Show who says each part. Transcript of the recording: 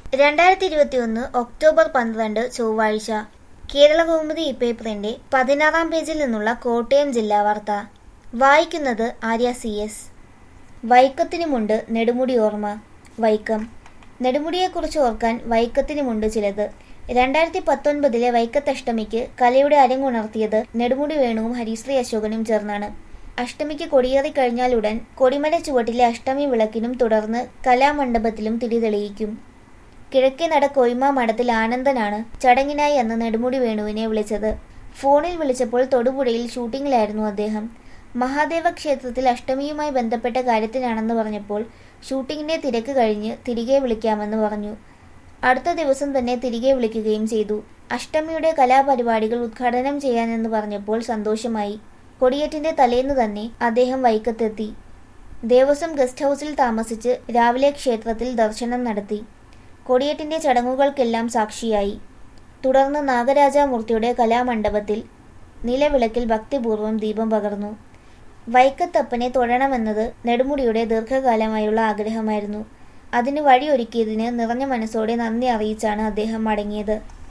Speaker 1: രണ്ടായിരത്തി ഇരുപത്തിയൊന്ന് ഒക്ടോബർ പന്ത്രണ്ട് ചൊവ്വാഴ്ച കേരളകൗമുദി ഇപ്പേപ്പറിന്റെ പതിനാറാം പേജിൽ നിന്നുള്ള കോട്ടയം ജില്ലാ വാർത്ത വായിക്കുന്നത് ആര്യ സി എസ് വൈക്കത്തിനുമുണ്ട് നെടുമുടി ഓർമ്മ വൈക്കം നെടുമുടിയെക്കുറിച്ച് ഓർക്കാൻ വൈക്കത്തിനുമുണ്ട് ചിലത് രണ്ടായിരത്തി പത്തൊൻപതിലെ വൈക്കത്തഷ്ടമിക്ക് കലയുടെ അരങ്ങുണർത്തിയത് നെടുമുടി വേണുവും ഹരിശ്രീ അശോകനും ചേർന്നാണ് അഷ്ടമിക്ക് കൊടിയേറി കഴിഞ്ഞാലുടൻ കൊടിമല ചുവട്ടിലെ അഷ്ടമി വിളക്കിനും തുടർന്ന് കലാമണ്ഡപത്തിലും തിരിതെളിയിക്കും കിഴക്കേ നട കൊയ്മ മഠത്തിൽ ആനന്ദനാണ് ചടങ്ങിനായി അന്ന് നെടുമുടി വേണുവിനെ വിളിച്ചത് ഫോണിൽ വിളിച്ചപ്പോൾ തൊടുപുഴയിൽ ഷൂട്ടിങ്ങിലായിരുന്നു അദ്ദേഹം മഹാദേവ ക്ഷേത്രത്തിൽ അഷ്ടമിയുമായി ബന്ധപ്പെട്ട കാര്യത്തിനാണെന്ന് പറഞ്ഞപ്പോൾ ഷൂട്ടിങ്ങിന്റെ തിരക്ക് കഴിഞ്ഞ് തിരികെ വിളിക്കാമെന്ന് പറഞ്ഞു അടുത്ത ദിവസം തന്നെ തിരികെ വിളിക്കുകയും ചെയ്തു അഷ്ടമിയുടെ കലാപരിപാടികൾ ഉദ്ഘാടനം ചെയ്യാനെന്ന് പറഞ്ഞപ്പോൾ സന്തോഷമായി കൊടിയേറ്റിന്റെ തലേന്ന് തന്നെ അദ്ദേഹം വൈക്കത്തെത്തി ദേവസ്വം ഗസ്റ്റ് ഹൗസിൽ താമസിച്ച് രാവിലെ ക്ഷേത്രത്തിൽ ദർശനം നടത്തി കൊടിയേറ്റിന്റെ ചടങ്ങുകൾക്കെല്ലാം സാക്ഷിയായി തുടർന്ന് നാഗരാജാമൂർത്തിയുടെ കലാമണ്ഡപത്തിൽ നിലവിളക്കിൽ ഭക്തിപൂർവ്വം ദീപം പകർന്നു വൈക്കത്തപ്പനെ തൊഴണമെന്നത് നെടുമുടിയുടെ ദീർഘകാലമായുള്ള ആഗ്രഹമായിരുന്നു അതിന് വഴിയൊരുക്കിയതിന് നിറഞ്ഞ മനസ്സോടെ നന്ദി അറിയിച്ചാണ് അദ്ദേഹം മടങ്ങിയത്